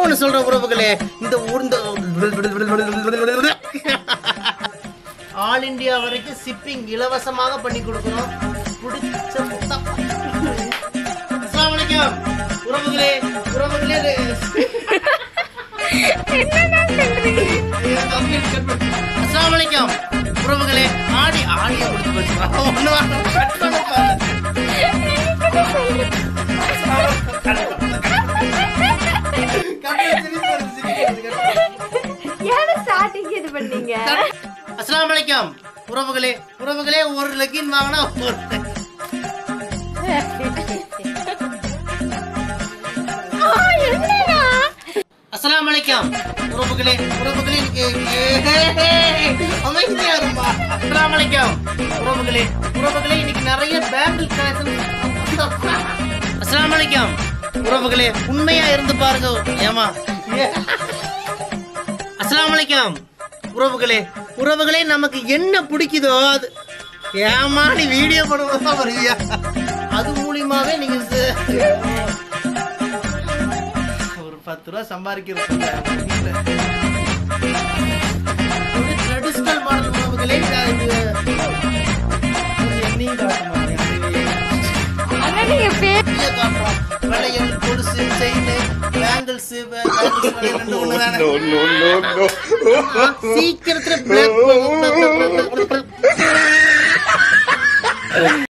ஒண்ணு சொல்ற உறவுகளே இந்த ஊர் இந்த ஆல் இந்தியா வரைக்கும் ஷிப்பிங் இலவசமாக பண்ணி கொடுக்குறோம் பிடிச்ச முத்தம். அஸ்ஸலாமு அலைக்கும் உறவுகளே உறவுகளே அஸ்ஸலாமு அலைக்கும் உறவுகளே ஆடி ஆடியை கொடுத்து பேசுறான் ஒண்ணு வாங்க கட் பண்ண பாருங்க ஏன் ஸ்டார்டிங் இது பண்ணீங்க அஸ்ஸலாமு அலைக்கும் உறவுகளே உறவுகளே ஒரு லெக்கின் வாங்கினா ஒரு ஆ, என்னடா? அஸ்ஸலாமு அலைக்கும் உறவுகளே உறவுகளே இன்னைக்கு அமைதியா இருமா அஸ்ஸலாமு அலைக்கும் உறவுகளே உறவுகளே இன்னைக்கு நிறைய பேங்கிள் கனெக்ஷன் அஸ்ஸலாமு அலைக்கும் உறவுகளே உண்மையா இருந்து பாருங்க ஏமா அஸ்ஸலாமு அலைக்கும் உறவுகளே உறவுகளே நமக்கு என்ன பிடிக்குதோ அது ஏமா நீ வீடியோ பண்ணுவதா வருவியா அது மூலியமாவே நீங்க ச- ஒரு பத்து ரூபா சம்பாதிக்கிறது ட்ரெடிஷ்னல் மாடல் உணவுகளே இது என்னையும் காட்டுமா அண்ணா, நீங்க பே- நிறைய காட்டுறோம் வளையல் கொலுசு செயின் பேங்கிள்ஸ் ரெண்டு ஒன்று தானே சீக்கிரத்துல black-